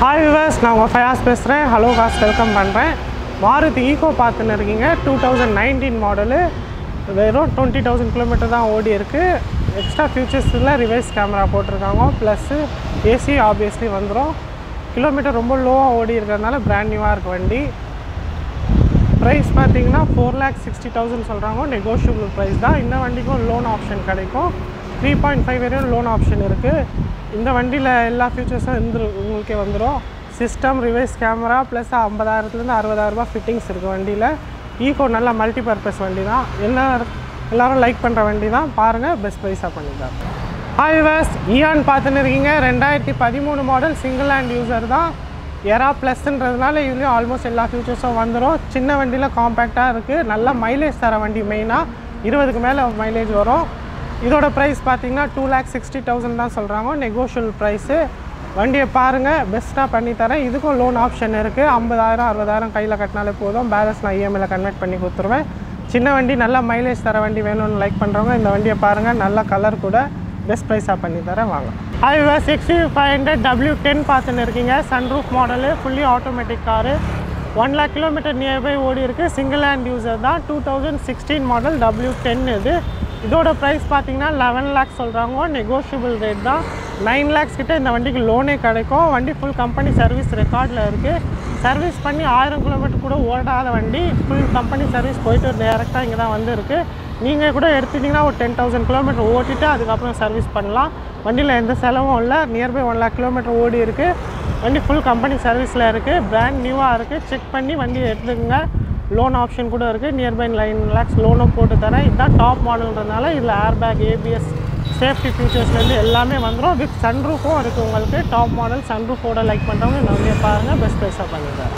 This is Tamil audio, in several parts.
ஹாய் விவர்ஸ் நான் உங்கள் ஃபயாஸ் பேசுகிறேன் ஹலோ காஸ் வெல்கம் பண்ணுறேன் மாருதி ஈகோ பார்த்துன்னு இருக்கீங்க டூ தௌசண்ட் நைன்டீன் மாடலு வெறும் டுவெண்ட்டி தௌசண்ட் கிலோமீட்டர் தான் ஓடி இருக்குது எக்ஸ்ட்ரா ஃபியூச்சர்ஸில் ரிவர்ஸ் கேமரா போட்டிருக்காங்க ப்ளஸ்ஸு ஏசி ஆப்வியஸ்லி வந்துடும் கிலோமீட்டர் ரொம்ப லோவாக ஓடி இருக்கிறதுனால பிராண்ட் நியூவாக இருக்குது வண்டி ப்ரைஸ் பார்த்தீங்கன்னா ஃபோர் லேக் சிக்ஸ்டி தௌசண்ட் சொல்கிறாங்க நெகோஷியபிள் ப்ரைஸ் தான் இந்த வண்டிக்கும் லோன் ஆப்ஷன் கிடைக்கும் த்ரீ பாயிண்ட் ஃபைவ் வரையும் லோன் ஆப்ஷன் இருக்குது இந்த வண்டியில் எல்லா ஃபீச்சர்ஸும் இருந்து உங்களுக்கே வந்துடும் சிஸ்டம் ரிவைஸ் கேமரா ப்ளஸ் ஐம்பதாயிரத்துலேருந்து அறுபதாயிரரூபா ஃபிட்டிங்ஸ் இருக்குது வண்டியில் ஈகோ நல்ல மல்டி பர்பஸ் வண்டி தான் எல்லா எல்லோரும் லைக் பண்ணுற வண்டி தான் பாருங்கள் பெஸ்ட் ப்ரைஸாக பண்ணியிருக்காங்க ஹாய் வேஸ் ஈயான் பார்த்துன்னு இருக்கீங்க ரெண்டாயிரத்தி பதிமூணு மாடல் சிங்கிள் ஹேண்ட் யூசர் தான் எரா ப்ளஸ்ன்றதுனால இதுலேயும் ஆல்மோஸ்ட் எல்லா ஃபியூச்சர்ஸும் வந்துடும் சின்ன வண்டியில் காம்பேக்டாக இருக்குது நல்ல மைலேஜ் தர வண்டி மெயினாக இருபதுக்கு மேலே மைலேஜ் வரும் இதோட ப்ரைஸ் பார்த்தீங்கன்னா டூ லேக் சிக்ஸ்டி தௌசண்ட் தான் சொல்கிறாங்க நெகோஷியல் ப்ரைஸு வண்டியை பாருங்கள் பெஸ்ட்டாக பண்ணி தரேன் இதுக்கும் லோன் ஆப்ஷன் இருக்குது ஐம்பதாயிரம் அறுபதாயிரம் கையில் கட்டினாலே போதும் பேலன்ஸ் நான் இஎம்ஐயில் கன்வெர்ட் பண்ணி கொடுத்துருவேன் சின்ன வண்டி நல்லா மைலேஜ் தர வண்டி வேணும்னு லைக் பண்ணுறவங்க இந்த வண்டியை பாருங்கள் நல்ல கலர் கூட பெஸ்ட் ப்ரைஸாக பண்ணி தரேன் வாங்க ஐவா sixty five hundred W ten பார்த்துன்னு இருக்கீங்க sunroof model fully automatic car one lakh kilometre nearby ஓடி இருக்குது சிங்கிள் ஹேண்ட் யூசர் தான் two thousand sixteen model W ten இது இதோட ப்ரைஸ் பார்த்தீங்கன்னா லெவன் லேக்ஸ் சொல்கிறாங்க நெகோஷியபிள் ரேட் தான் நைன் லேக்ஸ் கிட்ட இந்த வண்டிக்கு லோனே கிடைக்கும் வண்டி ஃபுல் கம்பெனி சர்வீஸ் ரெக்கார்டில் இருக்குது சர்வீஸ் பண்ணி ஆயிரம் கிலோமீட்டர் கூட ஓடாத வண்டி ஃபுல் கம்பெனி சர்வீஸ் போயிட்டு டேரெக்டாக இங்கே தான் வந்திருக்கு நீங்கள் கூட எடுத்துட்டிங்கன்னா ஒரு டென் தௌசண்ட் கிலோமீட்டர் ஓட்டிட்டு அதுக்கப்புறம் சர்வீஸ் பண்ணலாம் வண்டியில் எந்த செலவும் இல்லை நியர்பை ஒன் லேக் கிலோமீட்டர் ஓடி இருக்குது வண்டி ஃபுல் கம்பெனி சர்வீஸில் இருக்குது பிராண்ட் நியூவாக இருக்குது செக் பண்ணி வண்டியை எடுத்துக்கோங்க லோன் ஆப்ஷன் கூட இருக்குது நியர்பை நைன் லேக்ஸ் லோனும் போட்டு தரேன் இதுதான் டாப் மாடல்ன்றதுனால இதில் ஏர் பேக் ஏபிஎஸ் சேஃப்டி ஃபீச்சர்ஸ்லேருந்து எல்லாமே வந்துடும் வித் சன்ரூஃபும் இருக்குது உங்களுக்கு டாப் மாடல் சன்ரூஃபோட லைக் பண்ணுறவங்க நிறைய பாருங்கள் பெஸ்ட் ப்ரைஸாக பண்ணிடுறேன்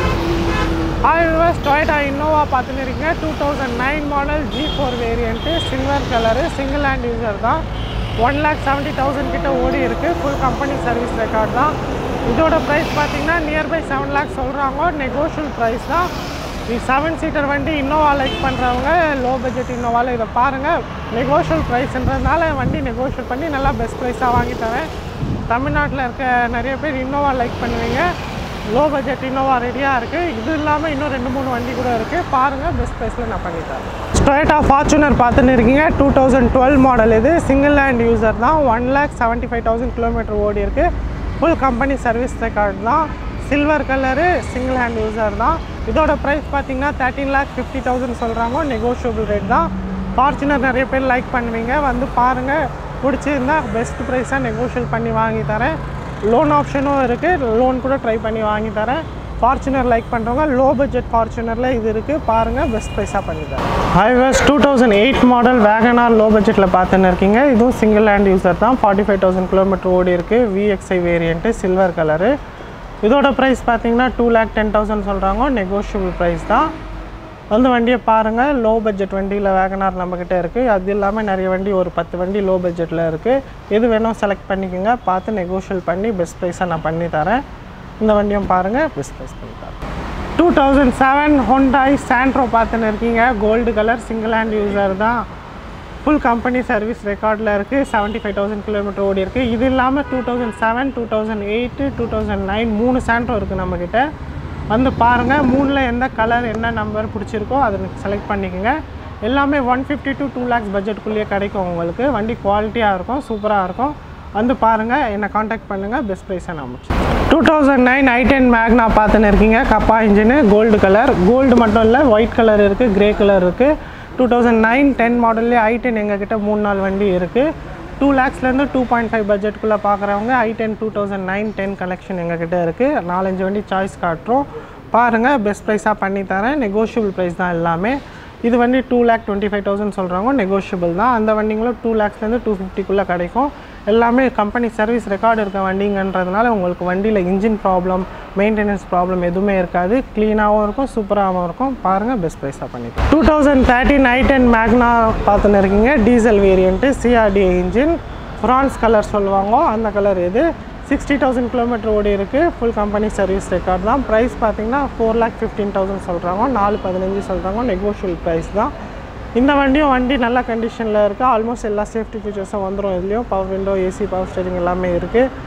ஹாய் விவர்ஸ் டொயட்டா இன்னோவா பார்த்துன்னு இருக்கீங்க two thousand nine model G four variant silver colour single hand user தான் ஒன் லேக் செவன்ட்டி தௌசண்ட் கிட்ட ஓடி இருக்குது ஃபுல் கம்பெனி சர்வீஸ் ரெக்கார்ட் தான் இதோட ப்ரைஸ் பார்த்தீங்கன்னா நியர்பை செவன் லேக்ஸ் சொல்கிறாங்க நெகோஷியல் ப்ரைஸ் தான் இது செவன் சீட்டர் வண்டி இன்னோவா லைக் பண்ணுறவங்க லோ பட்ஜெட் இன்னோவாவில் இதை பாருங்கள் நெகோஷியல் ப்ரைஸ்ன்றதுனால வண்டி நெகோஷியல் பண்ணி நல்லா பெஸ்ட் ப்ரைஸாக வாங்கி தரேன் தமிழ்நாட்டில் இருக்க நிறைய பேர் இன்னோவா லைக் பண்ணுவீங்க லோ பட்ஜெட் இன்னோவா ரெடியாக இருக்குது இது இல்லாமல் இன்னும் ரெண்டு மூணு வண்டி கூட இருக்குது பாருங்கள் பெஸ்ட் ப்ரைஸில் நான் பண்ணித்தரேன் ஸ்டொயட்டா ஃபார்ச்சுனர் பார்த்துன்னு இருக்கீங்க டூ தௌசண்ட் டுவெல் மாடல் இது சிங்கிள் ஹேண்ட் யூசர் தான் one lakh seventy five thousand kilometre ஓடி இருக்குது ஃபுல் கம்பெனி சர்வீஸ் ரெக்கார்ட் தான் silver colour single hand user தான் இதோட ப்ரைஸ் பார்த்தீங்கன்னா தேர்ட்டின் லேக் ஃபிஃப்டி தௌசண்ட் சொல்கிறாங்க நெகோஷியபிள் ரேட் தான் ஃபார்ச்சுனர் நிறைய பேர் லைக் பண்ணுவீங்க வந்து பாருங்கள் பிடிச்சிருந்தா பெஸ்ட் ப்ரைஸாக நெகோஷியல் பண்ணி வாங்கி தரேன் லோன் ஆப்ஷனும் இருக்குது லோன் கூட ட்ரை பண்ணி வாங்கி தரேன் ஃபார்ச்சுனர் லைக் பண்ணுறவங்க லோ பட்ஜெட் ஃபார்ச்சுனரில் இது இருக்குது பாருங்கள் பெஸ்ட் ப்ரைஸாக பண்ணி தரேன் ஹைவேஸ் two thousand eight model WagonR low பட்ஜெட்டில் பார்த்துன்னு இருக்கீங்க இதுவும் சிங்கிள் ஹேண்ட் யூசர் தான் ஃபார்ட்டி ஃபைவ் தௌசண்ட் கிலோமீட்டர் ஓடி இருக்குது விஎக்ஸ்ஐ வேரியண்ட்டு சில்வர் கலரு இதோட ப்ரைஸ் பார்த்தீங்கன்னா டூ லேக் டென் தௌசண்ட் சொல்கிறாங்க நெகோஷியபிள் ப்ரைஸ் தான் வந்து வண்டியை பாருங்கள் லோ பட்ஜெட் வண்டியில் வேகனார் நம்மக்கிட்ட இருக்குது அது இல்லாமல் நிறைய வண்டி ஒரு பத்து வண்டி லோ பட்ஜெட்டில் இருக்குது எது வேணும் செலக்ட் பண்ணிக்கோங்க பார்த்து நெகோஷியல் பண்ணி பெஸ்ட் ப்ரைஸாக நான் பண்ணி தரேன் இந்த வண்டியும் பாருங்கள் பெஸ்ட் ப்ரைஸ் பண்ணி தரேன் two thousand seven Hyundai Santro பார்த்துன்னு இருக்கீங்க gold colour single hand user தான் ஃபுல் கம்பெனி சர்வீஸ் ரெக்கார்டில் இருக்குது செவன்ட்டி ஃபைவ் தௌசண்ட் கிலோமீட்டர் ஓடி இருக்குது இது இல்லாமல் two thousand seven two thousand eight two thousand nine மூணு சாண்ட்ரோ இருக்குது நம்மக்கிட்ட வந்து பாருங்கள் மூணில் எந்த கலர் என்ன நம்பர் பிடிச்சிருக்கோ அதை செலக்ட் பண்ணிக்கோங்க எல்லாமே one fifty to two lakhs பட்ஜெட்குள்ளேயே கிடைக்கும் உங்களுக்கு வண்டி குவாலிட்டியாக இருக்கும் சூப்பராக இருக்கும் வந்து பாருங்கள் என்னை காண்டாக்ட் பண்ணுங்கள் பெஸ்ட் ப்ரைஸாக நான் முடிச்சு two thousand nine i ten Magna பார்த்துன்னு இருக்கீங்க Kappa engine gold colour gold மட்டும் இல்லை ஒயிட் கலர் இருக்குது கிரே கலர் இருக்குது டூ தௌசண்ட் நைன் டென் மாடல்லே ஐ டென் எங்ககிட்ட மூணு நாலு வண்டி இருக்குது டூ லேக்ஸ்லேருந்து டூ பாயிண்ட் ஃபைவ் பட்ஜெட்குள்ளே பார்க்குறவங்க i ten two thousand nine ten collection எங்ககிட்ட இருக்குது நாலஞ்சு வண்டி சாய்ஸ் காட்டுறோம் பாருங்கள் பெஸ்ட் ப்ரைஸாக பண்ணி தரேன் நெகோஷியபிள் ப்ரைஸ் தான் எல்லாமே இது வண்டி two lakh twenty five thousand சொல்கிறாங்க நெகோஷியபிள் தான் அந்த வண்டிங்களும் டூ லேக்ஸ்லேருந்து டூ ஃபிஃப்டிக்குள்ளே கிடைக்கும் எல்லாமே கம்பெனி சர்வீஸ் ரெக்கார்டு இருக்க வண்டிங்கன்றதுனால உங்களுக்கு வண்டியில் இன்ஜின் ப்ராப்ளம் மெயின்டெனன்ஸ் ப்ராப்ளம் எதுவுமே இருக்காது க்ளீனாகவும் இருக்கும் சூப்பராகவும் இருக்கும் பாருங்கள் பெஸ்ட் ப்ரைஸாக பண்ணிக்கலாம் two thousand thirteen i ten Magna பார்த்துன்னு இருக்கீங்க டீசல் வேரியண்ட்டு சிஆர்டி இன்ஜின் ஃப்ரான்ஸ் கலர் சொல்லுவாங்க அந்த கலர் இது சிக்ஸ்டி தௌசண்ட் கிலோமீட்டர் ஓடி இருக்குது ஃபுல் கம்பெனி சர்வீஸ் ரெக்கார்ட் தான் ப்ரைஸ் பார்த்தீங்கன்னா ஃபோர் லேக் ஃபிஃப்டீன் தௌசண்ட் சொல்கிறாங்க நாலு பதினஞ்சு சொல்கிறாங்க நெகோஷியல் ப்ரைஸ் தான் இந்த வண்டியும் வண்டி நல்ல கண்டிஷனில் இருக்குது ஆல்மோஸ்ட் எல்லா சேஃப்டி ஃபீச்சர்ஸும் வந்துடும் இதுலேயும் power window AC power steering எல்லாமே இருக்குது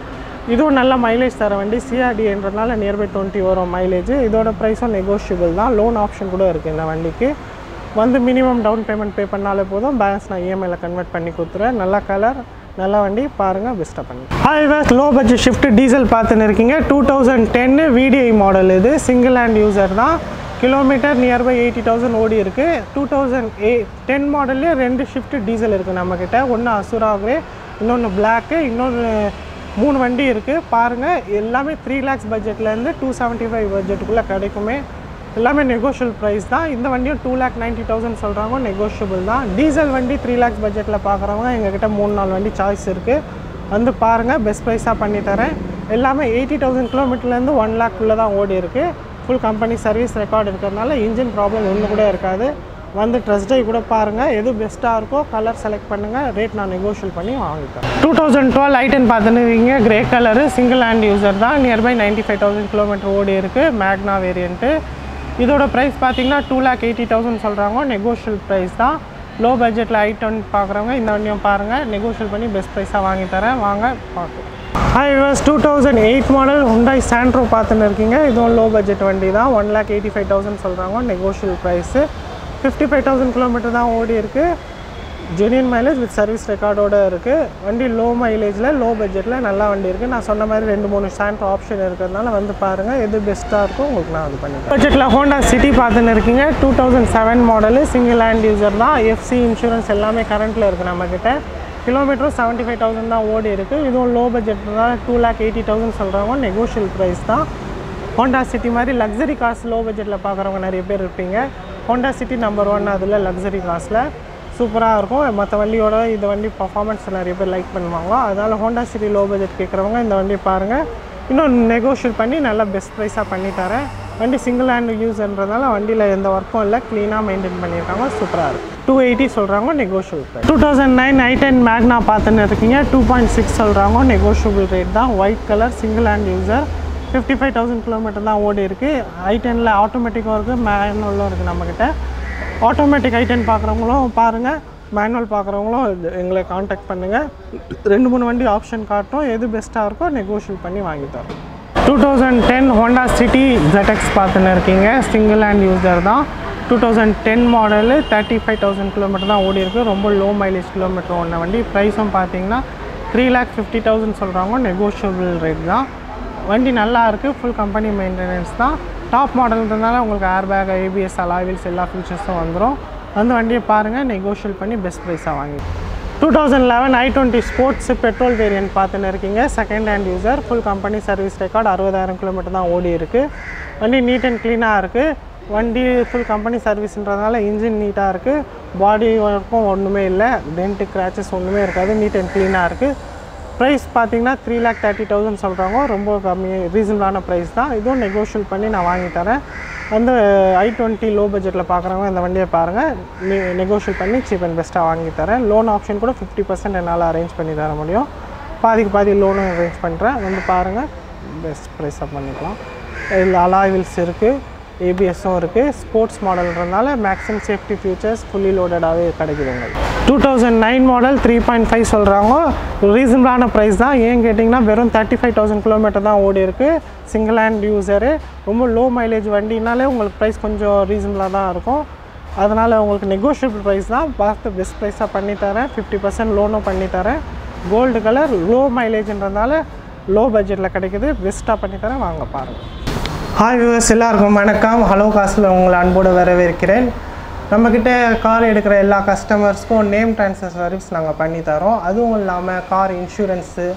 இதுவும் நல்ல மைலேஜ் தர வண்டி சிஆர்டின்றதுனால நியர்பை டுவெண்ட்டி வரும் மைலேஜ் இதோட ப்ரைஸும் நெகோஷியபிள் தான் லோன் ஆப்ஷன் கூட இருக்குது இந்த வண்டிக்கு வந்து மினிமம் டவுன் பேமெண்ட் பே பண்ணாலே போதும் பேலன்ஸ் நான் இஎம்ஐயில் கன்வெர்ட் பண்ணி கொடுத்துருவேன் நல்ல கலர் நல்ல வண்டி பாருங்கள் பெஸ்ட்டாக பண்ணி ஹைவேஸ் லோ பட்ஜெட் ஷிஃப்ட் டீசல் பார்த்துன்னு இருக்கீங்க two thousand ten VDI model இது சிங்கிள் ஹேண்ட் யூசர் தான் கிலோமீட்டர் நியர்பை எயிட்டி தௌசண்ட் ஓடி இருக்குது டூ தௌசண்ட் எய் டென் மாடல்லே ரெண்டு ஷிஃப்ட் டீசல் இருக்குது நம்மக்கிட்ட ஒன்று அசுரா கிரே இன்னொன்று பிளாக்கு இன்னொன்று மூணு வண்டி இருக்குது பாருங்கள் எல்லாமே த்ரீ லேக்ஸ் பட்ஜெட்லேருந்து டூ செவன்ட்டி ஃபைவ் பட்ஜெட்டுக்குள்ளே கிடைக்குமே எல்லாமே நெகோஷியல் ப்ரைஸ் தான் இந்த வண்டியும் டூ லேக் நைன்ட்டி தௌசண்ட் சொல்கிறாங்க நெகோஷியபிள் தான் டீசல் வண்டி த்ரீ லேக்ஸ் பட்ஜெட்டில் பார்க்குறவங்க எங்ககிட்ட மூணு நாலு வண்டி சாய்ஸ் இருக்குது வந்து பாருங்கள் பெஸ்ட் ப்ரைஸாக பண்ணி தரேன் எல்லாமே எயிட்டி தௌசண்ட் கிலோமீட்டர்லேருந்து ஒன் லேக்குள்ளே தான் ஓடி இருக்குது ஃபுல் கம்பெனி சர்வீஸ் ரெக்கார்டு இருக்கிறதுனால இன்ஜின் ப்ராப்ளம் ஒன்று கூட இருக்காது வந்து ட்ரெஸ் ட்ரைவ் கூட பாருங்கள் எது பெஸ்ட்டாக இருக்கோ கலர் செலக்ட் பண்ணுங்கள் ரேட் நான் நெகோஷியல் பண்ணி வாங்கிக்கிறேன் டூ தௌசண்ட் டுவெல் ஐட்டன் பார்த்துன்னு இருக்கீங்க grey colour single hand user தான் nearby ninety five thousand kilometre ஓடி இருக்குது மேக்னா வேரியண்ட்டு இதோட ப்ரைஸ் பார்த்தீங்கன்னா டூ லேக் எயிட்டி தௌசண்ட் சொல்கிறாங்க நெகோஷியல் ப்ரைஸ் தான் லோ பட்ஜெட்டில் ஐட்டம் பார்க்குறவங்க இந்த வண்டியும் பாருங்கள் நெகோஷியல் பண்ணி பெஸ்ட் ப்ரைஸாக வாங்கி தரேன் வாங்க பார்க்கலாம் hi viewers two thousand eight model Hyundai Santro பார்த்துன்னு இருக்கீங்க இதுவும் லோ பட்ஜெட் வண்டி தான் one lakh eighty five thousand சொல்கிறாங்க negotiable price fifty five thousand kilometre தான் ஓடி இருக்குது ஜெனியன் மைலேஜ் வித் சர்வீஸ் ரெக்கார்டோடு இருக்குது வண்டி லோ மைலேஜில் லோ பட்ஜெட்டில் நல்லா வண்டி இருக்குது நான் சொன்ன மாதிரி ரெண்டு மூணு சாண்ட்ரோ ஆப்ஷன் இருக்கிறதுனால வந்து பாருங்கள் எது பெஸ்ட்டாக இருக்கோ உங்களுக்கு நான் அது பண்ணி பட்ஜெட்டில் ஹோண்டா சிட்டி பார்த்துன்னு இருக்கீங்க two thousand seven model single hand user தான் எஃப்சி இன்சூரன்ஸ் எல்லாமே கரண்ட்டில் இருக்குது நம்மக்கிட்ட கிலோமீட்டரும் செவன்ட்டி ஃபைவ் தௌசண்ட் தான் ஓடி இருக்குது இதுவும் லோ பட்ஜெட் தான் டூ லேக் எயிட்டி தௌசண்ட் சொல்கிறாங்க நெகோஷியல் ப்ரைஸ் தான் ஹோண்டா சிட்டி மாதிரி லக்ஸரி காஸ் லோ பட்ஜெட்டில் பார்க்குறவங்க நிறைய பேர் இருப்பீங்க ஹோண்டா சிட்டி நம்பர் ஒன் அதில் லக்ஸரி காஸில் சூப்பராக இருக்கும் மற்ற வண்டியோட இந்த வண்டி பர்ஃபார்மன்ஸ் நிறைய பேர் லைக் பண்ணுவாங்க அதனால் ஹோண்டா சிட்டி லோ பட்ஜெட் கேட்குறவங்க இந்த வண்டி பாருங்கள் இன்னும் நெகோஷியல் பண்ணி நல்லா பெஸ்ட் ப்ரைஸாக பண்ணி தரேன் வண்டி சிங்கிள் ஹேண்ட் யூஸ்ன்றதால வண்டியில் எந்த ஒர்க்கும் இல்லை க்ளீனாக மெயின்டைன் பண்ணியிருக்காங்க சூப்பராக இருக்குது டூ எயிட்டி சொல்கிறாங்க negotiable two thousand nine i ten Magna பார்த்துன்னு இருக்கீங்க டூ பாயிண்ட் சிக்ஸ் சொல்கிறாங்க நெகோஷியபிள் ரேட் தான் white colour single hand user fifty five thousand kilometre தான் ஓடி இருக்குது ஐ டெனில் ஆட்டோமேட்டிக்கும் இருக்குது மேனுவலும் இருக்குது நம்மக்கிட்ட ஆட்டோமேட்டிக் ஐ டென் பார்க்குறவங்களும் பாருங்கள் மேனுவல் பார்க்குறவங்களும் இது- எங்களை காண்டாக்ட் பண்ணுங்கள் ரெண்டு மூணு வண்டி ஆப்ஷன் காட்டும் எது பெஸ்ட்டாக இருக்கோ நெகோஷியல் பண்ணி வாங்கி தரோம் two thousand ten Honda City ZX பார்த்துன்னு இருக்கீங்க சிங்கிள் ஹேண்ட் யூசர் தான் two thousand ten model thirty five thousand kilometre தான் ஓடி இருக்கு ரொம்ப லோ மைலேஜ் கிலோமீட்டர் ஓடின வண்டி ப்ரைஸும் பார்த்தீங்கன்னா த்ரீ லேக் ஃபிஃப்டி தௌசண்ட் சொல்கிறாங்க நெகோஷியபிள் ரேட் தான் வண்டி நல்லா இருக்குது ஃபுல் கம்பெனி மெயின்டெனன்ஸ் தான் டாப் மாடல்ன்றதுனால உங்களுக்கு ஏர் பேக் ஏபிஎஸ் அலாவில்ஸ் எல்லா ஃபீச்சர்ஸும் வந்துடும் வந்து வண்டியை பாருங்கள் நெகோஷியல் பண்ணி பெஸ்ட் ப்ரைஸாக வாங்கி two thousand eleven i twenty sports petrol variant பார்த்துன்னு இருக்கீங்க second hand user full company service record அறுபதாயிரம் கிலோமீட்டர் தான் ஓடி இருக்குது வண்டி நீட் அண்ட் க்ளீனாக இருக்குது வண்டி ஃபுல் கம்பெனி சர்வீஸ்ன்றதுனால இன்ஜின் நீட்டாக இருக்குது பாடி ஒர்க்கும் ஒன்றுமே இல்லை டென்ட்டு கிராச்சஸ் ஒன்றுமே இருக்காது நீட் அண்ட் க்ளீனாக இருக்குது ப்ரைஸ் பார்த்தீங்கன்னா த்ரீ லேக் தேர்ட்டி தௌசண்ட் சொல்கிறாங்க ரொம்ப கம்மி ரீசனபிளான ப்ரைஸ் தான் இதுவும் நெகோஷியல் பண்ணி நான் வாங்கி தரேன் வந்து ஐ டுவெண்ட்டி லோ பட்ஜெட்டில் பார்க்குறவங்க இந்த வண்டியை பாருங்கள் நெகோஷியல் பண்ணி சீப் அண்ட் பெஸ்ட்டாக வாங்கி தரேன் லோன் ஆப்ஷன் கூட ஃபிஃப்டி பர்சன்ட் என்னால் அரேஞ்ச் பண்ணி தர முடியும் பாதிக்கு பாதி லோனும் அரேஞ்ச் பண்ணுறேன் வந்து பாருங்கள் பெஸ்ட் ப்ரைஸாக பண்ணிக்கலாம் இதில் அலாய்வில்ஸ் இருக்குது ஏபிஎஸும் இருக்குது ஸ்போர்ட்ஸ் மாடல்ன்றதுனால மேக்ஸிமம் சேஃப்டி ஃபியூச்சர்ஸ் ஃபுல்லி லோடடாகவே கிடைக்குது உங்களுக்கு two thousand nine model three point five சொல்கிறாங்க ரீசனபிளான ப்ரைஸ் தான் ஏன் கேட்டிங்கன்னா வெறும் தேர்ட்டி ஃபைவ் தௌசண்ட் கிலோமீட்டர் தான் ஓடி இருக்குது சிங்கிள் ஹேண்ட் யூஸரு ரொம்ப லோ மைலேஜ் வண்டினாலே உங்களுக்கு ப்ரைஸ் கொஞ்சம் ரீசனபிளாக தான் இருக்கும் அதனால் உங்களுக்கு நெகோஷியபிள் ப்ரைஸ் தான் பார்த்து பெஸ்ட் ப்ரைஸாக பண்ணி தரேன் ஃபிஃப்டி பர்சன்ட் லோனும் பண்ணி தரேன் கோல்டு கலர் லோ மைலேஜ்ன்றதுனால லோ பட்ஜெட்டில் கிடைக்குது பெஸ்ட்டாக பண்ணி தரேன் வாங்க பாருங்கள் ஹாய் வியூவர்ஸ் எல்லாருக்கும் வணக்கம் ஹலோ காசில் உங்களை அன்போடு வரவேற்கிறேன் நம்மக்கிட்ட கார் எடுக்கிற எல்லா கஸ்டமர்ஸ்க்கும் நேம் ட்ரான்ஸ்ஃபர் சர்வீஸ் நாங்கள் பண்ணி தரோம் அதுவும் இல்லாமல் கார் இன்சூரன்ஸு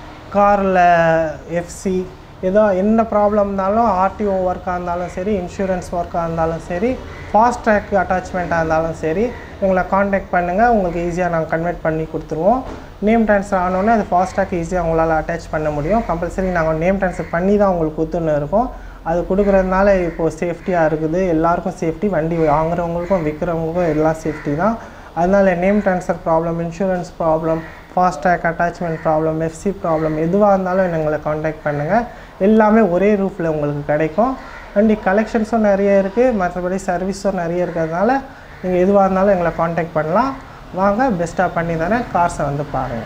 காரில் எஃப்சி ஏதோ என்ன ப்ராப்ளம் இருந்தாலும் ஆர்டிஓ ஒர்க்காக இருந்தாலும் சரி இன்சூரன்ஸ் ஒர்க்காக இருந்தாலும் சரி ஃபாஸ்ட் ட்ராக் அட்டாச்மெண்ட்டாக இருந்தாலும் சரி எங்களை காண்டாக்ட் பண்ணுங்கள் உங்களுக்கு ஈஸியாக நாங்கள் கன்வெர்ட் பண்ணி கொடுத்துருவோம் நேம் ட்ரான்ஸ்ஃபர் ஆனோடனே அது ஃபாஸ்ட் ட்ராக் ஈஸியாக உங்களால் அட்டாச் பண்ண முடியும் கம்பல்சரி நாங்கள் நேம் ட்ரான்ஸ்ஃபர் பண்ணி தான் உங்களுக்கு கொடுத்துன்னு இருக்கோம் அது கொடுக்குறதுனால இப்போது சேஃப்டியாக இருக்குது எல்லாருக்கும் சேஃப்டி வண்டி வாங்குறவங்களுக்கும் விற்கிறவங்களுக்கும் எல்லாம் சேஃப்டி தான் அதனால் name transfer problem insurance problem fast track attachment problem FC problem எதுவாக இருந்தாலும் எங்களை காண்டாக்ட் பண்ணுங்கள் எல்லாமே ஒரே ரூஃபில் உங்களுக்கு கிடைக்கும் வண்டி கலெக்ஷன்ஸும் நிறைய இருக்குது மற்றபடி சர்வீஸும் நிறைய இருக்கிறதுனால நீங்கள் எதுவாக இருந்தாலும் எங்களை காண்டாக்ட் பண்ணலாம் வாங்க பெஸ்ட்டாக பண்ணி தரேன் கார்ஸை வந்து பாருங்கள்